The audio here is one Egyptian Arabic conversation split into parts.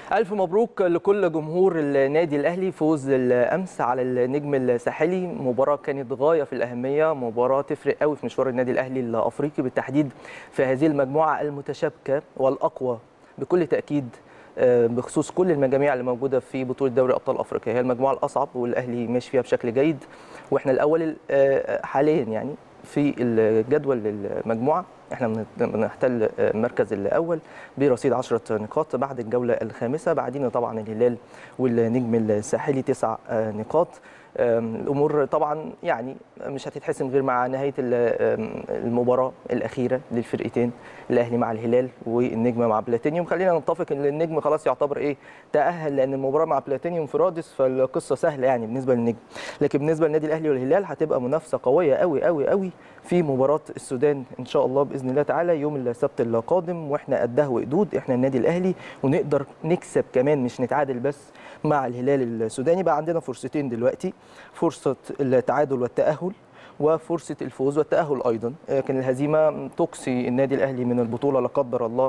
ألف مبروك لكل جمهور النادي الأهلي فوز الأمس على النجم الساحلي مباراة كانت غاية في الأهمية مباراة تفرق قوي في مشوار النادي الأهلي الأفريقي بالتحديد في هذه المجموعة المتشابكة والأقوى بكل تأكيد بخصوص كل المجاميع اللي موجوده في بطوله دوري ابطال افريقيا هي المجموعه الاصعب والاهلي ماشي فيها بشكل جيد واحنا الاول حاليا يعني في الجدول المجموعه احنا بنحتل المركز الاول برصيد 10 نقاط بعد الجوله الخامسه بعدين طبعا الهلال والنجم الساحلي تسع نقاط الامور طبعا يعني مش هتتحسم غير مع نهايه المباراه الاخيره للفرقتين الاهلي مع الهلال والنجم مع بلاتينيوم خلينا نتفق ان النجم خلاص يعتبر ايه تاهل لان المباراه مع بلاتينيوم في رادس فالقصه سهله يعني بالنسبه للنجم لكن بالنسبه للنادي الاهلي والهلال هتبقى منافسه قويه قوي قوي قوي في مباراه السودان ان شاء الله باذن الله تعالى يوم السبت القادم واحنا قدها وقدود احنا النادي الاهلي ونقدر نكسب كمان مش نتعادل بس مع الهلال السوداني بقى عندنا فرصتين دلوقتي فرصه التعادل والتاهل وفرصه الفوز والتاهل ايضا كان الهزيمه تقصي النادي الاهلي من البطوله لا قدر الله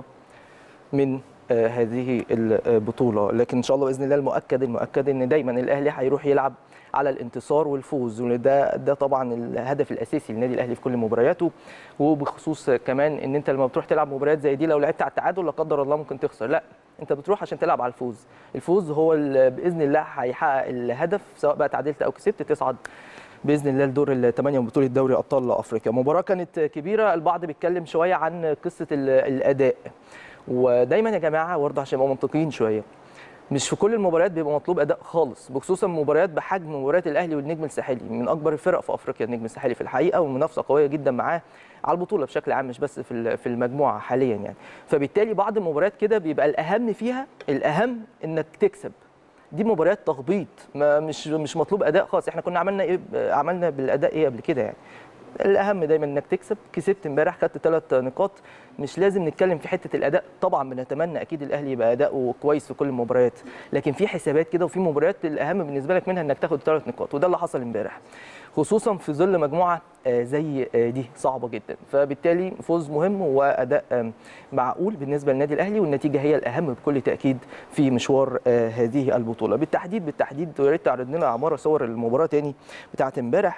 من هذه البطوله لكن ان شاء الله باذن الله المؤكد المؤكد ان دايما الاهلي هيروح يلعب على الانتصار والفوز وده ده طبعا الهدف الاساسي للنادي الاهلي في كل مبارياته وبخصوص كمان ان انت لما بتروح تلعب مباريات زي دي لو لعبت على التعادل لا قدر الله ممكن تخسر لا انت بتروح عشان تلعب على الفوز الفوز هو باذن الله هيحقق الهدف سواء بقى تعادلت او كسبت تصعد باذن الله لدور الثمانيه من بطوله دوري ابطال افريقيا مباراه كانت كبيره البعض بيتكلم شويه عن قصه الاداء ودايما يا جماعه برضه عشان نبقى منطقيين شويه مش في كل المباريات بيبقى مطلوب اداء خالص بخصوصا مباريات بحجم مباريات الاهلي والنجم الساحلي من اكبر الفرق في افريقيا النجم الساحلي في الحقيقه ومنافسه قويه جدا معاه على البطوله بشكل عام مش بس في في المجموعه حاليا يعني فبالتالي بعض المباريات كده بيبقى الاهم فيها الاهم انك تكسب دي مباريات تخبيط ما مش مش مطلوب اداء خالص احنا كنا عملنا ايه عملنا بالاداء ايه قبل كده يعني الاهم دايما انك تكسب كسبت امبارح خدت ثلاث نقاط مش لازم نتكلم في حته الاداء طبعا بنتمنى اكيد الاهلي يبقى اداؤه كويس في كل المباريات لكن في حسابات كده وفي مباريات الاهم بالنسبه لك منها انك تاخد ثلاث نقاط وده اللي حصل امبارح خصوصا في ظل مجموعه زي دي صعبه جدا فبالتالي فوز مهم واداء معقول بالنسبه للنادي الاهلي والنتيجه هي الاهم بكل تاكيد في مشوار هذه البطوله بالتحديد بالتحديد يا ريت تعرض لنا عماره صور المباراه تاني بتاعه امبارح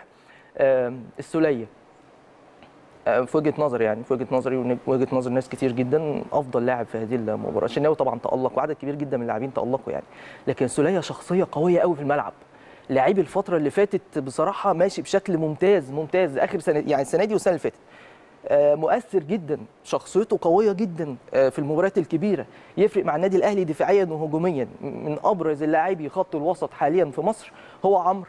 السوليه في وجهه نظري يعني في وجهه نظري ووجهه نظر ناس كتير جدا افضل لاعب في هذه المباراه الشناوي طبعا تالق وعدد كبير جدا من اللاعبين تالقوا يعني لكن السوليه شخصيه قويه قوي في الملعب لعيب الفتره اللي فاتت بصراحه ماشي بشكل ممتاز ممتاز اخر سنه يعني السنه دي والسنه اللي فاتت مؤثر جدا شخصيته قويه جدا في المباريات الكبيره يفرق مع النادي الاهلي دفاعيا وهجوميا من ابرز اللاعبي خط الوسط حاليا في مصر هو عمرو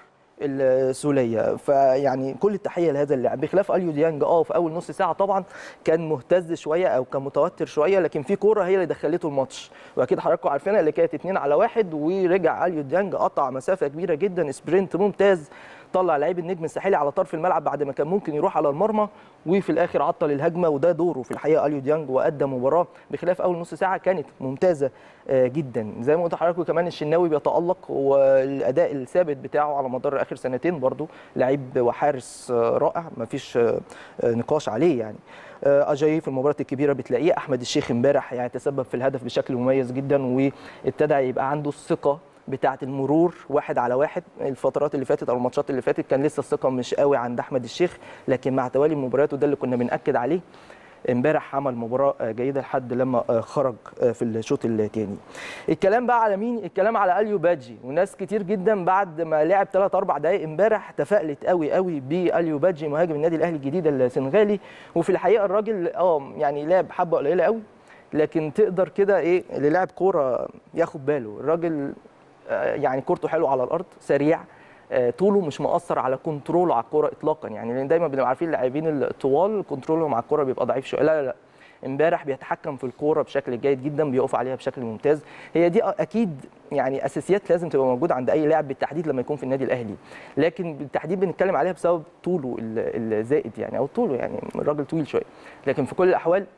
السوليه فيعني كل التحيه لهذا اللاعب بخلاف اليو ديانج اه في اول نص ساعه طبعا كان مهتز شويه او كان متوتر شويه لكن في كوره هي اللي دخلته الماتش واكيد حضراتكم عارفينها اللي كانت 2 على واحد ورجع اليو ديانج قطع مسافه كبيره جدا سبرنت ممتاز طلع لعيب النجم الساحلي على طرف الملعب بعد ما كان ممكن يروح على المرمى وفي الاخر عطل الهجمه وده دوره في الحقيقه اليو ديانج وادى مباراه بخلاف اول نص ساعه كانت ممتازه جدا زي ما قلت لحضراتكم كمان الشناوي بيتالق والاداء الثابت بتاعه على مدار اخر سنتين برضو لعيب وحارس رائع ما فيش نقاش عليه يعني اجاي في المباريات الكبيره بتلاقيه احمد الشيخ امبارح يعني تسبب في الهدف بشكل مميز جدا وابتدى يبقى عنده الثقه بتاعه المرور واحد على واحد الفترات اللي فاتت او الماتشات اللي فاتت كان لسه الثقه مش قوي عند احمد الشيخ لكن مع توالي المباريات وده اللي كنا بناكد عليه امبارح عمل مباراه جيده لحد لما خرج في الشوط الثاني الكلام بقى على مين الكلام على اليو بادجي وناس كتير جدا بعد ما لعب 3 4 دقائق امبارح تفائلت قوي قوي باليو بادجي مهاجم النادي الاهلي الجديد السنغالي وفي الحقيقه الراجل اه يعني لعب حبه قليله قوي لكن تقدر كده ايه اللي لعب كوره ياخد باله الراجل يعني كورته حلو على الارض سريع طوله مش مؤثر على كنتروله على الكوره اطلاقا يعني لان دايما بنبقى عارفين اللاعبين الطوال كنترولهم على الكوره بيبقى ضعيف شويه لا لا لا امبارح بيتحكم في الكوره بشكل جيد جدا بيقف عليها بشكل ممتاز هي دي اكيد يعني اساسيات لازم تبقى موجوده عند اي لاعب بالتحديد لما يكون في النادي الاهلي لكن بالتحديد بنتكلم عليها بسبب طوله الزائد يعني او طوله يعني الراجل طويل شويه لكن في كل الاحوال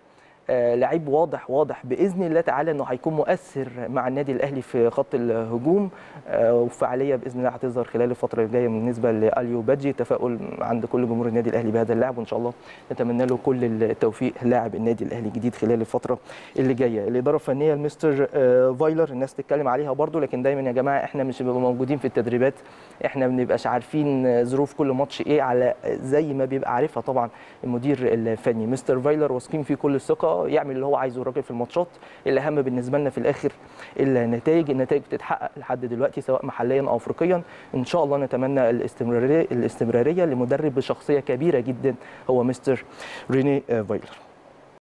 آه، لعيب واضح واضح باذن الله تعالى انه هيكون مؤثر مع النادي الاهلي في خط الهجوم آه، وفعاليه باذن الله هتظهر خلال الفتره الجايه بالنسبه لاليو بادجي تفاؤل عند كل جمهور النادي الاهلي بهذا اللاعب وان شاء الله نتمنى له كل التوفيق لاعب النادي الاهلي الجديد خلال الفتره اللي جايه الاداره الفنيه لمستر آه، فايلر الناس تتكلم عليها برضو لكن دايما يا جماعه احنا مش بنبقى موجودين في التدريبات احنا ما بنبقاش عارفين ظروف كل ماتش ايه على زي ما بيبقى عارفها طبعا المدير الفني مستر فايلر واثقين فيه كل الثقه يعمل اللي هو عايزه الراجل في الماتشات الاهم بالنسبه لنا في الاخر النتائج النتائج بتتحقق لحد دلوقتي سواء محليا او افريقيا ان شاء الله نتمنى الاستمراريه الاستمراريه لمدرب بشخصيه كبيره جدا هو مستر ريني فايلر